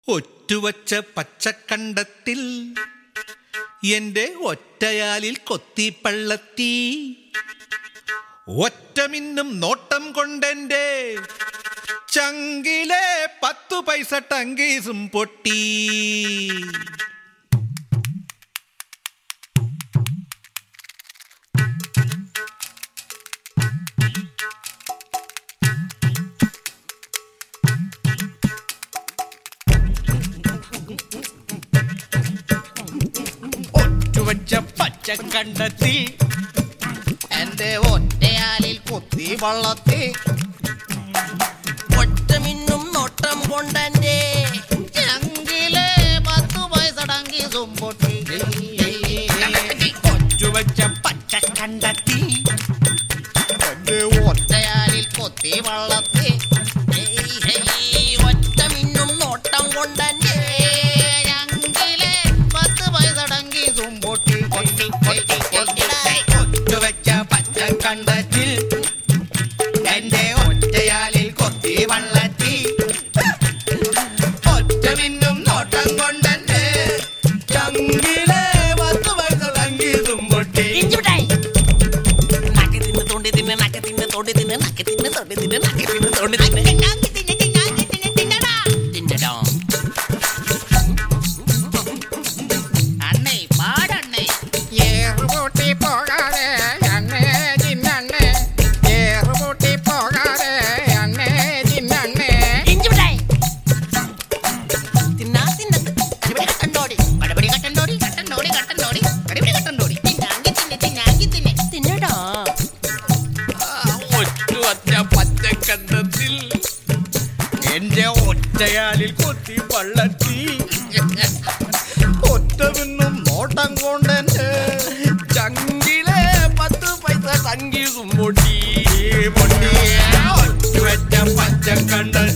ഒറ്റുവച്ച പച്ചക്കണ്ടത്തിൽ എന്റെ ഒറ്റയാലിൽ കൊത്തിപ്പള്ളത്തി ഒറ്റമിന്നും നോട്ടം കൊണ്ടെന്റെ ചങ്കിലെ പത്തു പൈസ ടങ്കീസും പൊട്ടി ഒറ്റുവച്ച പച്ചക്കണ്ടത്തിൽ എന്റെ ഒറ്റയാലിൽ കുത്തി വള്ളത്തി ഒറ്റമിന്നും നോട്ടം കൊണ്ടെന്റെ ചങ്കിലെ പത്തു പൈസ ടങ്കി സുമ്പൊട്ടി ഒറ്റുവച്ച പച്ചക്കണ്ടത്തിൽ എന്റെ ഒറ്റയാലിൽ കുത്തി വള്ളത്തി ഹേയ് ഹേയ് ഒറ്റമിന്നും നോട്ടം കൊണ്ടെന്റെ ചങ്കിലെ പത്ത് പൈസ ടങ്കി സുമ്പൊട്ടി പൊട്ടി പൊട്ടി പൊട്ടിടായി ഒറ്റുവച്ച പച്ചക്കണ്ടത്തിൽ എന്റെ ഒറ്റയാലിൽ കൊത്തി വള്ളത്തി ഒറ്റമിന്നും നോട്ടം കൊണ്ടെന്റെ ചങ്കിലെ പത്ത് പൈസ തങ്കിയതും പൊട്ടി ഇഞ്ചിമിഠായി. നക്കി തിന്ന് തൊണ്ടി തിന്ന് നക്കി തിന്ന് തൊണ്ടി തിന്ന് നക്കി തിന്ന് തൊണ്ടി തിന്ന് നക്കി തിന്ന് തൊണ്ടി തിന്ന് ഞാക്കി തിന്ന് ഞാക്കി തിന്ന് തിന്നടാ. തിന്നടാ. അണ്ണേ പാടണ്ണേ ഏറുപൂട്ടി പോകാതെ അണ്ണേ ചിന്നണ്ണേ ഏറുപൂട്ടി പോകാതെ അണ്ണേ ചിന്നണ്ണേ ഇഞ്ചിമിഠായി. തിന്നാ തിന്നത്. കടിപിടി കട്ടണ്ടോടി. കടിപിടി കട്ടണ്ടോടി. കട്ടണ്ടോടി കട്ടണ്ടോടി. കടിപിടി കട്ടണ്ടോടി. തിന്നാങ്കി തിന്ന് തിന്നാങ്കി തിന്ന്. തിന്നടാ. ഒറ്റുവച്ച പച്ചക്കണ്ടത്തിൽ എന്റെ ഒറ്റയാലിൽ കൊത്തി പള്ളത്തി ഒറ്റമിന്നും നോട്ടം കൊണ്ടെന്റെ ചങ്കിലെ പത്ത് പൈസ സംഗീതം പൊട്ടി പൊട്ടി ഒറ്റുവച്ച പച്ചക്കണ്ടത്തിൽ